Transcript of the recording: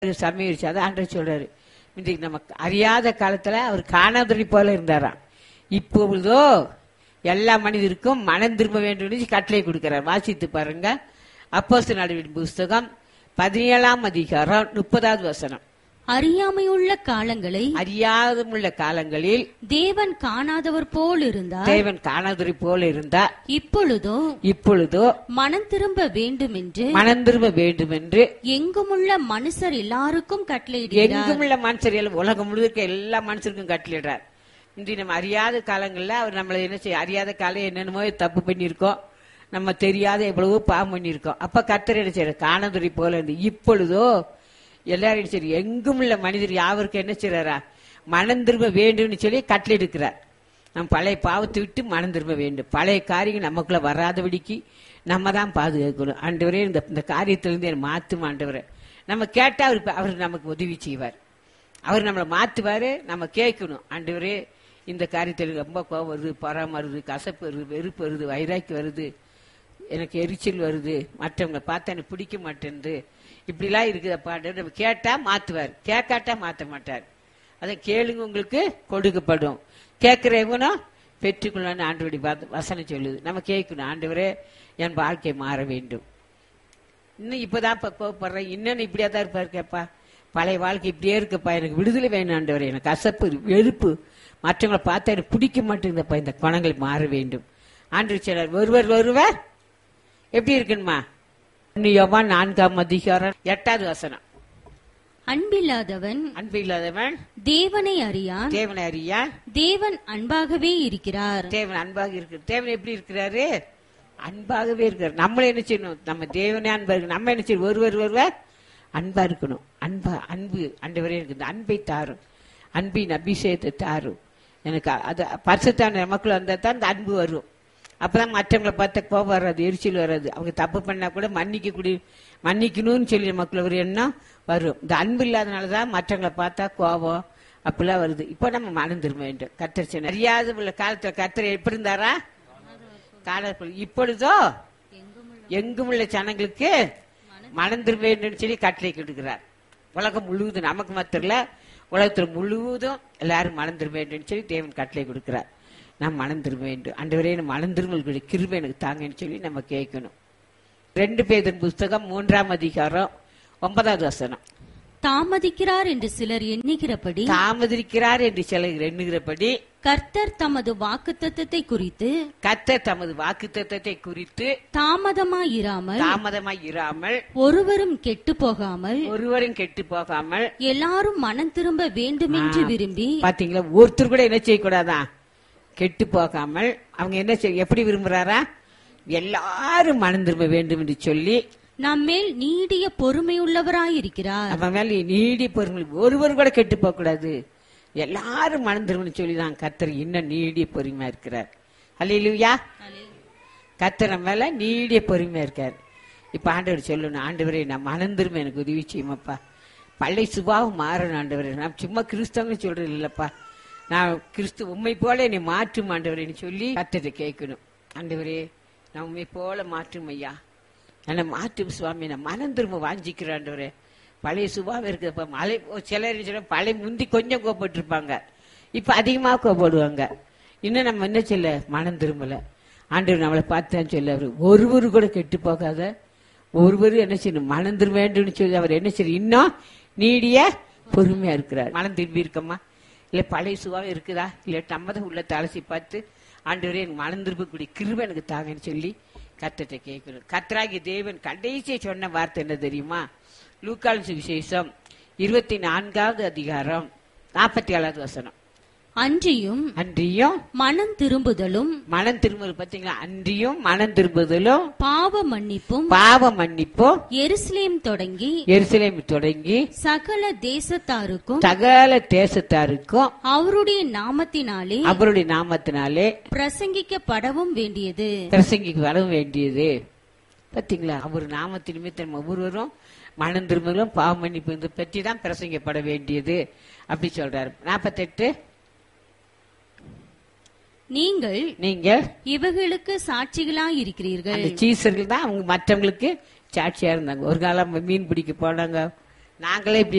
சமையல் அதை ஆண்டவர் சொல்றாரு இன்றைக்கு நம்ம அறியாத காலத்துல அவர் காணாதொழி போல இருந்தாராம் இப்பொழுதோ எல்லா மனிதருக்கும் மனம் திரும்ப வேண்டும் கட்டளை கொடுக்கிறார் வாசித்து பாருங்க அப்போஸ்தலர் நடவடிக்கை புஸ்தகம் பதினேழாம் அதிகாரம் முப்பதாவது வசனம் அறியாமையுள்ள காலங்களை அறியாதமுள்ள காலங்களில் தேவன் காணாதவர் போல் இருந்தார் தேவன் காணாதொழி போல இருந்தா இப்பொழுதோ இப்பொழுதோ மனம் திரும்ப வேண்டும் என்று மனம் திரும்ப வேண்டும் என்று எங்குமுள்ள மனுஷர் எல்லாருக்கும் கட்டளையிடுகிறார் எங்குமுள்ள மனுஷர் எல்லாம் உலகம் முழுக்க எல்லா மனுஷருக்கும் கட்டளிடுறார் இன்று நம்ம அறியாத காலங்கள்ல அவர் நம்மளை என்ன செய்ய அறியாத காலம் என்னென்னமோ தப்பு பண்ணியிருக்கோம் நம்ம தெரியாத எவ்வளவோ பாவம் பண்ணியிருக்கோம் அப்ப கர்த்தர் என்ன செய்யறார் காணதுரை போல இருந்து இப்பொழுதோ எல்லாரும் சரி எங்கும் உள்ள மனிதர் யாவருக்கும் என்ன செய்யறாரா மனம் திரும்ப வேண்டும்னு சொல்லி கட்டளை எடுக்கிறார் நம்ம பழைய பாவத்தை விட்டு மனம் திரும்ப வேண்டும் பழைய காரியங்கள் நமக்குள்ள வராதபடிக்கு நம்ம தான் பாதுகாக்கணும் ஆண்டவரே இந்த இந்த காரியத்திலிருந்து என்னை மாற்றும் ஆண்டவரே நம்ம கேட்டா அவர் அவர் நமக்கு உதவி செய்வார் அவர் நம்மளை மாத்துவாரு நம்ம கேட்கணும் ஆண்டவரே இந்த காரியத்தில் ரொம்ப கோபம் வருது பொறாம வருது கசப்பு வருது வெறுப்பு வருது வைராக்கி வருது எனக்கு எரிச்சல் வருது மற்றவங்களை பார்த்தா எனக்கு பிடிக்க மாட்டேன்து இப்படிலாம் இருக்குதப்பா நம்ம கேட்டா மாத்துவார் கேட்காட்டா மாத்த மாட்டார் அதை கேளுங்க உங்களுக்கு கொடுக்கப்படும் கேட்கிறவனும் பெற்றுக்கொள்ளணும் ஆண்டவடி வசனம் சொல்லுது நம்ம கேட்கணும் ஆண்டவரே என் வாழ்க்கை மாற வேண்டும் இன்னும் இப்பதான் இப்ப கோவப்படுறேன் இன்னும் இப்படியா தான் இருப்பா இருக்கேப்பா பழைய வாழ்க்கை இப்படியே இருக்குப்பா எனக்கு விடுதலை வேணும் ஆண்டவரே எனக்கு கசப்பு வெறுப்பு மற்றவங்களை பார்த்தா எனக்கு பிடிக்க மாட்டேங்குதப்பா இந்த குணங்கள் மாற வேண்டும் ஆண்டு சிலர் ஒருவர் ஒருவர் எப்படி இருக்கணுமா யோவா நான்காம் அதிகாரம் எட்டாவது வசனம் அன்பில்லாதவன் அன்பு இல்லாதவன் தேவனை அறியான் தேவனை அறியா தேவன் அன்பாகவே இருக்கிறார் தேவன் அன்பாக இருக்கு தேவன் எப்படி இருக்கிறாரு அன்பாகவே இருக்கிறார் நம்மள என்ன செய்யணும் நம்ம தேவனே அன்பா இருக்கு நம்ம என்ன செய்யணும் ஒருவர் ஒருவர் அன்பா இருக்கணும் அன்பா அன்பு அண்டவரே எனக்கு இந்த அன்பை தாரும் அன்பின் அபிஷேகத்தை தாரும் எனக்கு அது பரிசுத்தான நமக்குள்ள வந்தால் தான் இந்த அன்பு வரும் அப்பதான் மற்றவங்களை பார்த்த கோபம் வராது எரிச்சல் வராது அவங்க தப்பு பண்ணா கூட மன்னிக்க கூடிய மன்னிக்கணும்னு சொல்லி நமக்குள்ள ஒரு எண்ணம் வரும் இந்த அன்பு இல்லாதனால தான் மற்றவங்களை பார்த்தா கோபம் அப்படிலாம் வருது இப்போ நம்ம மனம் திரும்ப வேண்டும் கத்தர் அறியாத உள்ள காலத்துல கத்தர் எப்படி இருந்தாரா காலத்தில் இப்பொழுதோ எங்கும் உள்ள ஜனங்களுக்கு மனம் திரும்ப வேண்டும் சொல்லி கட்டளை கொடுக்கிறார் உலகம் முழுவதும் நமக்கு மாத்திரம் இல்ல உலகத்துல முழுவதும் எல்லாரும் மனம் திரும்ப வேண்டும் சொல்லி தேவன் கட்டளை கொடுக்கிறார் நாம் மனம் திரும்ப வேண்டும் அண்டவரே மனம் திரும்பல் கிருபை எனக்கு தாங்கன்னு சொல்லி நம்ம கேட்கணும் ரெண்டு பேரின் புஸ்தகம் மூன்றாம் அதிகாரம் ஒன்பதாவது வசனம் தாமதிக்கிறார் என்று சிலர் எண்ணுகிறபடி தாமதிக்கிறார் என்று சிலர் எண்ணுகிறபடி கர்த்தர் தமது வாக்குத்தத்தத்தை குறித்து கர்த்தர் தமது வாக்குத்தத்தத்தை குறித்து தாமதமாயிராமல் தாமதமாய் இராமல் ஒருவரும் கெட்டு போகாமல் ஒருவரும் கெட்டு போகாமல் எல்லாரும் மனம் திரும்ப வேண்டுமென்று விரும்பி பாத்தீங்களா ஒருத்தர் கூட என்ன செய்யக்கூடாதான் கெட்டு போகாமல் அவங்க என்ன செய்ய எப்படி விரும்புறாரா எல்லாரும் மனம் திரும்ப வேண்டும் என்று சொல்லி நம்மேல் நீடிய பொறுமையுள்ளவராயிருக்கிறார் நம்ம மேல நீடி பொறுமை ஒருவர் கூட கெட்டு போக கூடாது எல்லாரும் மனம் திரும்பணும் சொல்லி தான் கத்தர் இன்னும் நீடிய பொறுமையா இருக்கிறார் அல்லையா கத்தர் நம்ம மேல நீடிய பொறுமையா இருக்கார் இப்ப ஆண்டவர் சொல்லணும் ஆண்டவரே நான் மனம் திரும்ப எனக்கு உதவி செய்யுமாப்பா பழைய சுபாவம் மாறணும் ஆண்டவரே நான் சும்மா கிறிஸ்தவங்க சொல்றது இல்லப்பா நான் கிறிஸ்து உண்மை போல என்னை மாற்றும் ஆண்டவரேன்னு சொல்லி கத்தரை கேட்கணும் ஆண்டவரே நான் உண்மை போல மாற்றும் ஐயா என்னை மாற்றும் சுவாமி நான் மனம் திரும்ப வாஞ்சிக்கிறேன் ஆண்டவரே பழைய சுபாவம் இருக்குதுப்பா மழை சிலர் சொல்ல பழைய முந்தி கொஞ்சம் கோபப்பட்டிருப்பாங்க இப்ப அதிகமாக கோபப்படுவாங்க இன்னும் நம்ம என்ன சொல்ல மனம் திரும்பல ஆண்டவர் நம்மளை பார்த்தான் சொல்ல அவரு ஒருவரு கூட கெட்டு போகாத ஒருவரு என்ன செய்யணும் மனம் திரும்ப வேண்டும்னு சொல்லி அவர் என்ன செய்யணும் இன்னும் நீடிய பொறுமையா இருக்கிறார் மனம் திரும்பி இருக்கம்மா இல்ல பழைய சுபாவம் இருக்குதா இல்ல நம்ம தான் உள்ள தலசி பார்த்து ஆண்டவரே எனக்கு மனம் திரும்பக்கூடிய கிருபை எனக்கு தாங்கன்னு சொல்லி கத்தத்தை கேட்கணும் கத்தராகி தேவன் கடைசியை சொன்ன வார்த்தை என்ன தெரியுமா லூக்கால் சுவிசேஷம் இருபத்தி நான்காவது அதிகாரம் நாற்பத்தி ஏழாவது வசனம் அன்றியும் அன்றியும் மனம் திரும்புதலும் மனம் திரும்புதல் பாத்தீங்களா அன்றியும் மனம் திரும்புதலும் பாவ மன்னிப்பும் பாவ மன்னிப்பும் எருசலேம் தொடங்கி எருசலேம் தொடங்கி சகல தேசத்தாருக்கும் சகல தேசத்தாருக்கும் அவருடைய நாமத்தினாலே அவருடைய நாமத்தினாலே பிரசங்கிக்கப்படவும் வேண்டியது பிரசங்கிக்கு வர வேண்டியது பாத்தீங்களா அவர் நாமத்தின் நிமித்தம் ஒவ்வொருவரும் மனம் திரும்பலும் பாவ மன்னிப்பு இதை பற்றி தான் பிரசங்கப்பட வேண்டியது அப்படி சொல்றாரு நாற்பத்தெட்டு நீங்கள் நீங்கள் இவைகளுக்கு சாட்சிகளாய் இருக்கிறீர்கள் அந்த சீசர்கள் தான் அவங்க மற்றவங்களுக்கு சாட்சியா இருந்தாங்க ஒரு காலம் மீன் பிடிக்க போனாங்க நாங்களே இப்படி